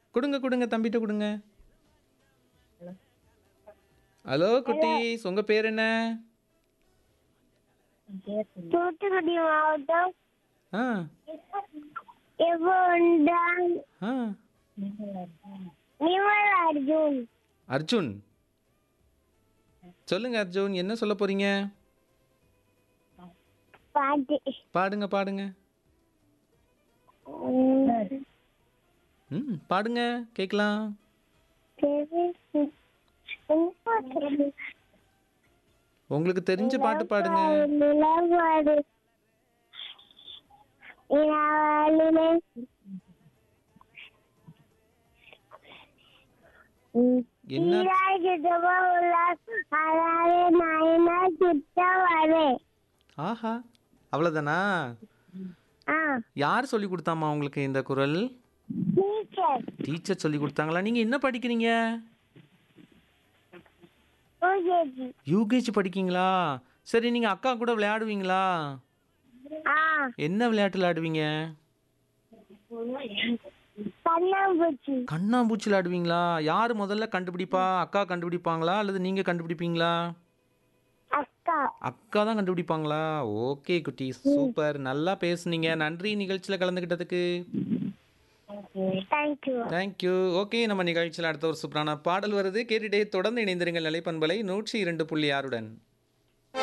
கொடுங்க கொடுங்க தம்பிட்ட கொடுங்க ஹலோ குட்டீஸ் உங்க பேர் என்ன தூத்துக்குடி மாவட்டம் ஆ எவ்வளோண்டான் ஆ நிமல் அர்ஜுன் அர்ஜுன் சொல்லுங்க அர்ஜுன் என்ன சொல்ல போறீங்க பாட்டு பாடுங்க பாடுங்க உம், ம் பாடுங்க கேட்கலாம் சரி. என்ன பாட்டு? உங்களுக்கு தெரிஞ்ச பாட்டு பாடுங்க நிலவாடு நிலவாளிலே உம், என்ன ஈராய் கிட்டவா உள்ள அதாவது நயனா கிட்ட வரே ஆஹா அவ்வளோதானா ஆ யார் சொல்லி கொடுத்தாம்மா உங்களுக்கு இந்த குரல் டீச்சர் டீச்சர் சொல்லி கொடுத்தாங்களா நீங்கள் என்ன படிக்கிறீங்க யூகேஜி யூகேஜி படிக்கீங்களா சரி நீங்கள் அக்கா கூட விளையாடுவீங்களா ஆ என்ன விளையாட்டு விளையாடுவீங்க கண்ணாம்பூச்சி கண்ணாம்பூச்சி விளையாடுவீங்களா யார் முதல்ல கண்டுபிடிப்பா அக்கா கண்டுபிடிப்பாங்களா அல்லது நீங்கள் கண்டுபிடிப்பீங்களா அக்கா அக்கா தான் கண்டுபிடிப்பாங்களா ஓகே குட்டி சூப்பர் நல்லா பேசுனீங்க நன்றி நிகழ்ச்சியில் கலந்துக்கிட்டதுக்கு தேங்க்யூ தேங்க்யூ ஓகே நம்ம நிகழ்ச்சியில் அடுத்த ஒரு சூப்பரான பாடல் வருது கேட்டுட்டே தொடர்ந்து இணைந்திருங்கள் நிலைப்பண்பலை நூற்றி இரண்டு புள்ளி ஆறுடன்